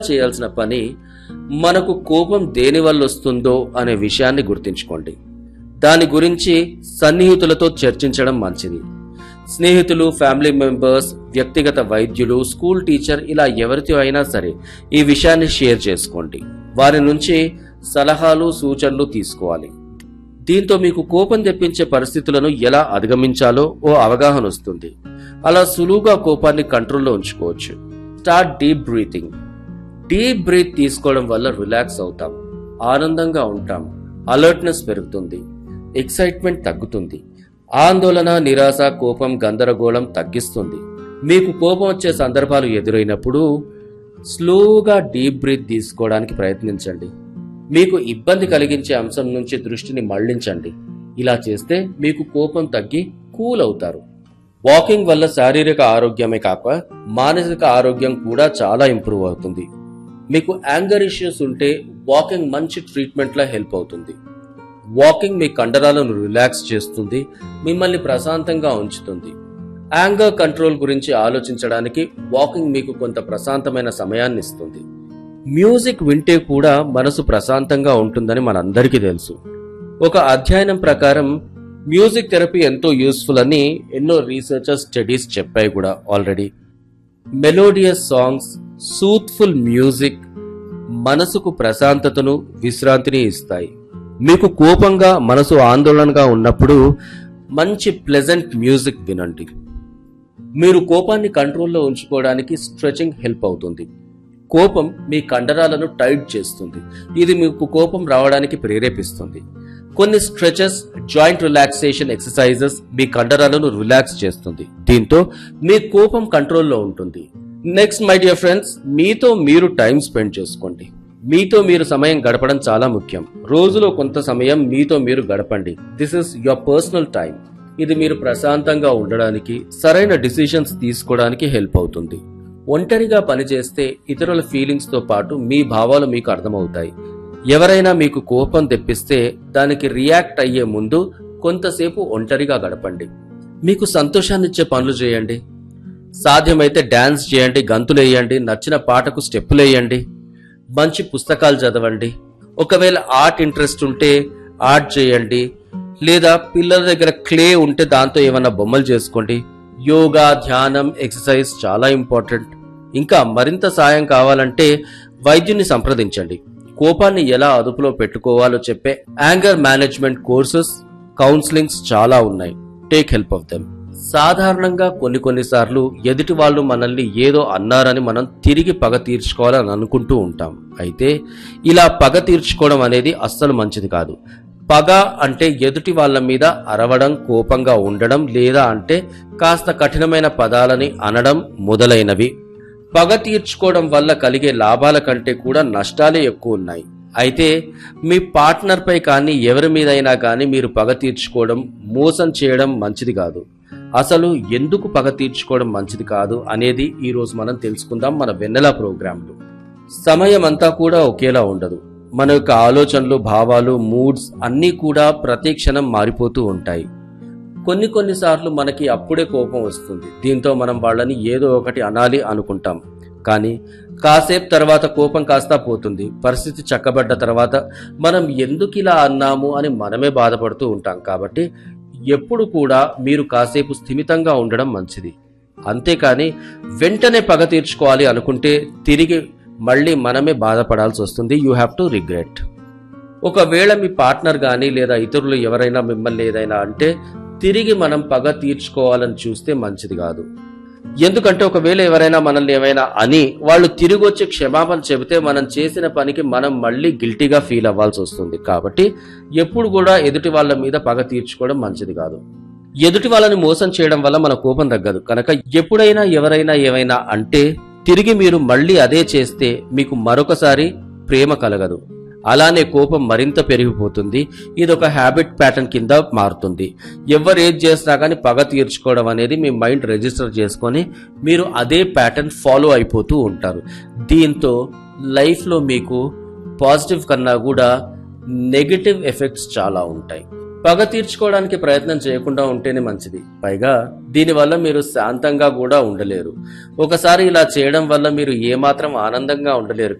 చేయాల్సిన పని మనకు కోపం దేని వల్ల వస్తుందో అనే విషయాన్ని గుర్తుంచుకోండి దాని గురించి సన్నిహితులతో చర్చించడం మంచిది స్నేహితులు ఫ్యామిలీ మెంబర్స్ వ్యక్తిగత వైద్యులు స్కూల్ టీచర్ ఇలా ఎవరితో అయినా సరే ఈ విషయాన్ని షేర్ చేసుకోండి వారి నుంచి సలహాలు సూచనలు తీసుకోవాలి దీంతో మీకు కోపం తెప్పించే పరిస్థితులను ఎలా అధిగమించాలో ఓ అవగాహన వస్తుంది అలా సులువుగా కోపాన్ని కంట్రోల్లో ఉంచుకోవచ్చు start deep breathing deep breath తీసుకోవడం వల్ల రిలాక్స్ అవుతాం ఆనందంగా ఉంటాం అలర్ట్నెస్ పెరుగుతుంది ఎక్సైట్మెంట్ తగ్గుతుంది ఆందోళన నిరాశ కోపం గందరగోళం తగ్గిస్తుంది మీకు కోపం వచ్చే సందర్భాలు ఎదురైనప్పుడు స్లోగా డీప్ బ్రీత్ తీసుకోవడానికి ప్రయత్నించండి మీకు ఇబ్బంది కలిగించే అంశం నుంచి దృష్టిని మళ్లించండి ఇలా చేస్తే మీకు కోపం తగ్గి కూల్ అవుతారు వాకింగ్ వల్ల శారీరక ఆరోగ్యమే కాక మానసిక ఆరోగ్యం కూడా చాలా ఇంప్రూవ్ అవుతుంది మీకు యాంగర్ ఇష్యూస్ ఉంటే వాకింగ్ మంచి ట్రీట్మెంట్లా హెల్ప్ అవుతుంది వాకింగ్ మీ కండరాలను రిలాక్స్ చేస్తుంది మిమ్మల్ని ప్రశాంతంగా ఉంచుతుంది యాంగర్ కంట్రోల్ గురించి ఆలోచించడానికి వాకింగ్ మీకు కొంత ప్రశాంతమైన సమయాన్ని ఇస్తుంది మ్యూజిక్ వింటే కూడా మనసు ప్రశాంతంగా ఉంటుందని మనందరికీ తెలుసు ఒక అధ్యయనం ప్రకారం మ్యూజిక్ థెరపీ ఎంతో యూస్ఫుల్ అని ఎన్నో రీసెర్చర్స్ స్టడీస్ చెప్పాయి కూడా already melodious songs soothful music మనసుకు ప్రశాంతతను విశ్రాంతిని ఇస్తాయి మీకు కోపంగా మనసు ఆందోళనగా ఉన్నప్పుడు మంచి ప్లెజెంట్ మ్యూజిక్ వినండి మీరు కోపాన్ని కంట్రోల్లో ఉంచుకోవడానికి స్ట్రెచింగ్ హెల్ప్ అవుతుంది కోపం మీ కండరాలను టైట్ చేస్తుంది ఇది మీకు కోపం రావడానికి ప్రేరేపిస్తుంది కొన్ని స్ట్రెచెస్ జాయింట్ రిలాక్సేషన్ ఎక్సర్సైజెస్ మీ కండరాలను రిలాక్స్ చేస్తుంది దీంతో మీ కోపం కంట్రోల్లో ఉంటుంది నెక్స్ట్ మై డియర్ ఫ్రెండ్స్ మీతో మీరు టైం స్పెండ్ చేసుకోండి మీతో మీరు సమయం గడపడం చాలా ముఖ్యం రోజులో కొంత సమయం మీతో మీరు గడపండి this is your personal time ఇది మీరు ప్రశాంతంగా ఉండడానికి సరైన డిసిషన్స్ తీసుకోవడానికి హెల్ప్ అవుతుంది ఒంటరిగా పనిచేస్తే ఇతరుల ఫీలింగ్స్ తో పాటు మీ భావాలు మీకు అర్థమవుతాయి ఎవరైనా మీకు కోపం తెప్పిస్తే దానికి రియాక్ట్ అయ్యే ముందు కొంతసేపు ఒంటరిగా గడపండి మీకు సంతోషాన్నిచ్చే పనులు చేయండి సాధ్యమైతే డాన్స్ చేయండి గంతులేయండి నచ్చిన పాటకు స్టెప్పులు వేయండి మంచి పుస్తకాలు చదవండి ఒకవేళ ఆర్ట్ ఇంట్రెస్ట్ ఉంటే ఆర్ట్ చేయండి లేదా పిల్లల దగ్గర క్లే ఉంటే దాంతో ఏమైనా బొమ్మలు చేసుకోండి యోగా ధ్యానం ఎక్సర్సైజ్ చాలా ఇంపార్టెంట్ ఇంకా మరింత సాయం కావాలంటే వైద్యుని సంప్రదించండి కోపాన్ని ఎలా అదుపులో పెట్టుకోవాలో చెప్పే యాంగర్ మేనేజ్మెంట్ కోర్సెస్ కౌన్సిలింగ్స్ చాలా ఉన్నాయి టేక్ హెల్ప్ ఆఫ్ దెమ్ సాధారణంగా కొన్ని కొన్నిసార్లు ఎదుటి వాళ్ళు మనల్ని ఏదో అన్నారని మనం తిరిగి పగ తీర్చుకోవాలని అనుకుంటూ ఉంటాం అయితే ఇలా పగ తీర్చుకోవడం అనేది అస్సలు మంచిది కాదు పగ అంటే ఎదుటి వాళ్ళ మీద అరవడం కోపంగా ఉండడం లేదా అంటే కాస్త కఠినమైన పదాలని అనడం మొదలైనవి పగ తీర్చుకోవడం వల్ల కలిగే లాభాల కంటే కూడా నష్టాలే ఎక్కువ ఉన్నాయి అయితే మీ పార్ట్నర్పై కానీ ఎవరి మీదైనా కానీ మీరు పగ తీర్చుకోవడం మోసం చేయడం మంచిది కాదు అసలు ఎందుకు పగ తీర్చుకోవడం మంచిది కాదు అనేది ఈ రోజు మనం తెలుసుకుందాం మన వెన్నెల ప్రోగ్రాంలో సమయం అంతా కూడా ఒకేలా ఉండదు మన యొక్క ఆలోచనలు భావాలు మూడ్స్ అన్నీ కూడా ప్రతి క్షణం మారిపోతూ ఉంటాయి కొన్ని కొన్నిసార్లు మనకి అప్పుడే కోపం వస్తుంది దీంతో మనం వాళ్ళని ఏదో ఒకటి అనాలి అనుకుంటాం కానీ కాసేపు తర్వాత కోపం కాస్తా పోతుంది పరిస్థితి చక్కబడ్డ తర్వాత మనం ఎందుకు ఇలా అన్నాము అని మనమే బాధపడుతూ ఉంటాం కాబట్టి ఎప్పుడు కూడా మీరు కాసేపు స్థిమితంగా ఉండడం మంచిది అంతేకాని వెంటనే పగ తీర్చుకోవాలి అనుకుంటే తిరిగి మళ్ళీ మనమే బాధపడాల్సి వస్తుంది యూ హ్యావ్ టు రిగ్రెట్ ఒకవేళ మీ పార్ట్నర్ కానీ లేదా ఇతరులు ఎవరైనా మిమ్మల్ని ఏదైనా అంటే తిరిగి మనం పగ తీర్చుకోవాలని చూస్తే మంచిది కాదు ఎందుకంటే ఒకవేళ ఎవరైనా మనల్ని ఏమైనా అని వాళ్ళు తిరిగి వచ్చి క్షమాపణ చెబితే మనం చేసిన పనికి మనం మళ్ళీ గిల్టీగా ఫీల్ అవ్వాల్సి వస్తుంది కాబట్టి ఎప్పుడు కూడా ఎదుటి వాళ్ళ మీద పగ తీర్చుకోవడం మంచిది కాదు ఎదుటి వాళ్ళని మోసం చేయడం వల్ల మన కోపం తగ్గదు కనుక ఎప్పుడైనా ఎవరైనా ఏమైనా అంటే తిరిగి మీరు మళ్ళీ అదే చేస్తే మీకు మరొకసారి ప్రేమ కలగదు అలానే కోపం మరింత పెరిగిపోతుంది ఇది ఒక హ్యాబిట్ ప్యాటర్న్ కింద మారుతుంది ఎవరు ఏది చేసినా కానీ పగ తీర్చుకోవడం అనేది మీ మైండ్ రిజిస్టర్ చేసుకొని మీరు అదే ప్యాటర్న్ ఫాలో అయిపోతూ ఉంటారు దీంతో లైఫ్లో మీకు పాజిటివ్ కన్నా కూడా నెగిటివ్ ఎఫెక్ట్స్ చాలా ఉంటాయి పగ తీర్చుకోవడానికి ప్రయత్నం చేయకుండా ఉంటేనే మంచిది పైగా దీనివల్ల మీరు శాంతంగా కూడా ఉండలేరు ఒకసారి ఇలా చేయడం వల్ల మీరు ఏమాత్రం ఆనందంగా ఉండలేరు